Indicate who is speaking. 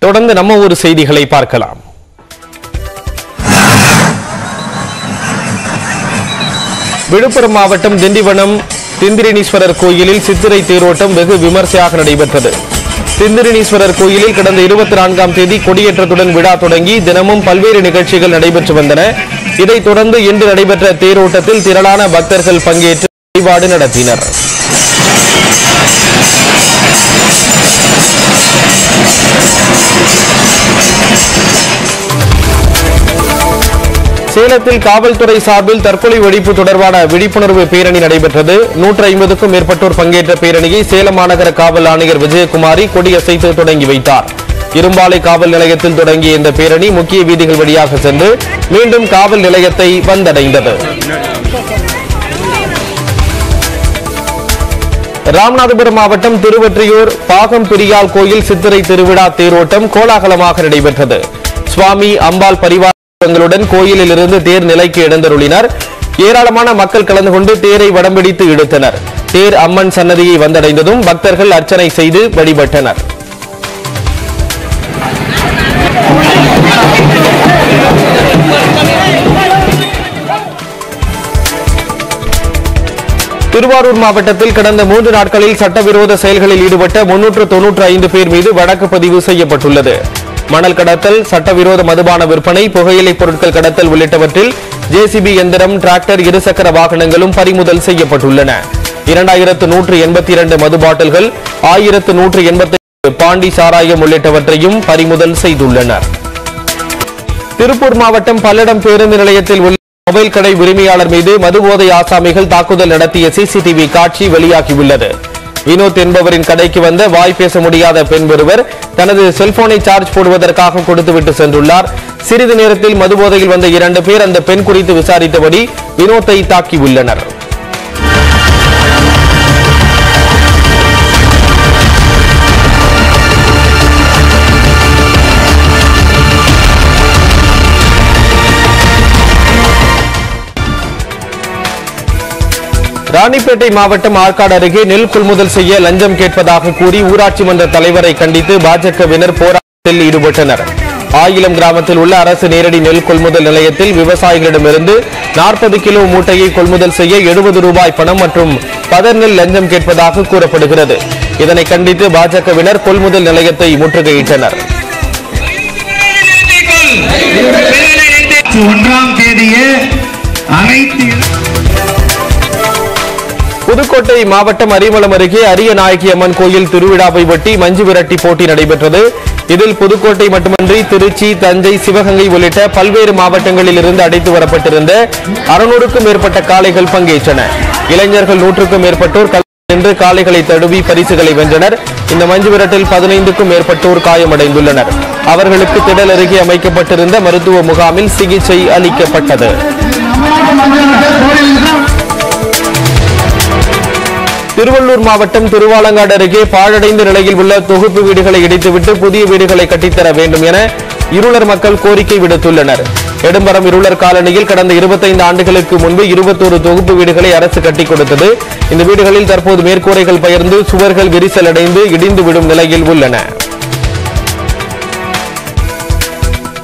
Speaker 1: தொடர்ந்து நம்ம ஊர் செய்திகளை பார்க்கலாம் விழுப்புரம் மாவட்டம் திண்டிவனம் திந்திரினீஸ்வரர் கோயிலில் சித்திரை தேரோட்டம் வெகு விமர்சையாக நடைபெற்றது திந்திரினீஸ்வரர் கோயிலில் கடந்த இருபத்தி நான்காம் தேதி கொடியேற்றத்துடன் விழா தொடங்கி தினமும் பல்வேறு நிகழ்ச்சிகள் நடைபெற்று வந்தன இதைத் தொடர்ந்து இன்று நடைபெற்ற தேரோட்டத்தில் திரளான பக்தர்கள் பங்கேற்று வழிபாடு நடத்தினர் சேலத்தில் காவல்துறை சார்பில் தற்கொலை ஒழிப்பு தொடர்பான விழிப்புணர்வு பேரணி நடைபெற்றது நூற்று ஐம்பதுக்கும் மேற்பட்டோர் பங்கேற்ற பேரணியை சேலம் மாநகர காவல் ஆணையர் விஜயகுமாரி கொடியசைத்து தொடங்கி வைத்தார் இரும்பாலை காவல் நிலையத்தில் தொடங்கிய இந்த பேரணி முக்கிய வீதிகள் வழியாக சென்று மீண்டும் காவல் நிலையத்தை வந்தடைந்தது ராமநாதபுரம் மாவட்டம் திருவொற்றியூர் பாகம் பிரியால் கோயில் சித்திரை திருவிழா தேரோட்டம் கோலாகலமாக நடைபெற்றது சுவாமி அம்பாள் பரிவாரங்களுடன் கோயிலில் இருந்து தேர் நிலைக்கு எழுந்தருளினர் ஏராளமான மக்கள் கலந்து கொண்டு தேரை வடம்பிடித்து இழுத்தனர் தேர் அம்மன் சன்னதியை வந்தடைந்ததும் பக்தர்கள் அர்ச்சனை செய்து வழிபட்டனர் திருவாரூர் மாவட்டத்தில் கடந்த மூன்று நாட்களில் சட்டவிரோத செயல்களில் ஈடுபட்ட முன்னூற்று தொன்னூற்று ஐந்து பேர் மீது வழக்கு பதிவு செய்யப்பட்டுள்ளது மணல் கடத்தல் சட்டவிரோத மதுபான விற்பனை புகையிலை பொருட்கள் கடத்தல் உள்ளிட்டவற்றில் ஜேசிபி எந்திரம் டிராக்டர் இருசக்கர வாகனங்களும் பறிமுதல் செய்யப்பட்டுள்ளன இரண்டாயிரத்து நூற்று எண்பத்தி இரண்டு மது பாட்டில்கள் ஆயிரத்து நூற்று எண்பத்தி பாண்டி சாராயம் உள்ளிட்டவற்றையும் பறிமுதல் செய்துள்ளனர் திருப்பூர் மாவட்டம் பல்லடம் பேருந்து நிலையத்தில் உள்ள மொபைல் கடை உரிமையாளர் மீது மதுபோதை ஆசாமிகள் தாக்குதல் நடத்திய சிசிடிவி காட்சி வெளியாகியுள்ளது வினோத் என்பவரின் கடைக்கு வந்த வாய் பேச முடியாத பெண் ஒருவர் தனது செல்போனை சார்ஜ் போடுவதற்காக கொடுத்துவிட்டு சென்றுள்ளார் சிறிது நேரத்தில் மதுபோதையில் வந்த இரண்டு பேர் அந்த பெண் குறித்து விசாரித்தபடி வினோத்தை தாக்கியுள்ளனர் ராணிப்பேட்டை மாவட்டம் ஆற்காடு அருகே நெல் கொள்முதல் செய்ய லஞ்சம் கேட்பதாக கூறி ஊராட்சி மன்ற தலைவரை கண்டித்து பாஜகவினர் போராட்டத்தில் ஈடுபட்டனர் ஆயிலம் கிராமத்தில் உள்ள அரசு நேரடி நெல் கொள்முதல் நிலையத்தில் விவசாயிகளிடமிருந்து நாற்பது கிலோ மூட்டையை கொள்முதல் செய்ய எழுபது ரூபாய் பணம் மற்றும் பதர் நெல் லஞ்சம் கேட்பதாக கூறப்படுகிறது இதனை கண்டித்து பாஜகவினர் கொள்முதல் நிலையத்தை முற்றுகையிட்டனர்
Speaker 2: ஒன்றாம் தேதியே அனைத்து
Speaker 1: புதுக்கோட்டை மாவட்டம் அரிமளம் அருகே அரியநாயகி அம்மன் கோயில் திருவிழாவை ஒட்டி மஞ்சு விரட்டி போட்டி நடைபெற்றது இதில் புதுக்கோட்டை மட்டுமன்றி திருச்சி தஞ்சை சிவகங்கை உள்ளிட்ட பல்வேறு மாவட்டங்களில் இருந்து அடைத்து வரப்பட்டிருந்த அறுநூறுக்கும் மேற்பட்ட காளைகள் பங்கேற்றன இளைஞர்கள் நூற்றுக்கும் மேற்பட்டோர் களத்தில் நின்று காளைகளை தழுவி பரிசுகளை வென்றனர் இந்த மஞ்சு விரட்டில் பதினைந்துக்கும் மேற்பட்டோர் காயமடைந்துள்ளனர் அவர்களுக்கு திடல் அருகே அமைக்கப்பட்டிருந்த மருத்துவ முகாமில் சிகிச்சை அளிக்கப்பட்டது திருவள்ளூர் மாவட்டம் திருவாலங்காடு அருகே பாழடைந்த நிலையில் உள்ள தொகுப்பு வீடுகளை இடித்துவிட்டு புதிய வீடுகளை கட்டித்தர வேண்டும் என இருளர் மக்கள் கோரிக்கை விடுத்துள்ளனர் நெடும்பரம் இருளர் காலனியில் கடந்த 25 ஆண்டுகளுக்கு முன்பு இருபத்தோரு தொகுப்பு வீடுகளை அரசு கட்டிக் கொடுத்தது இந்த வீடுகளில் தற்போது மேற்கூரைகள் பெயர்ந்து சுவர்கள் விரிசல் அடைந்து இடிந்து விடும் நிலையில் உள்ளன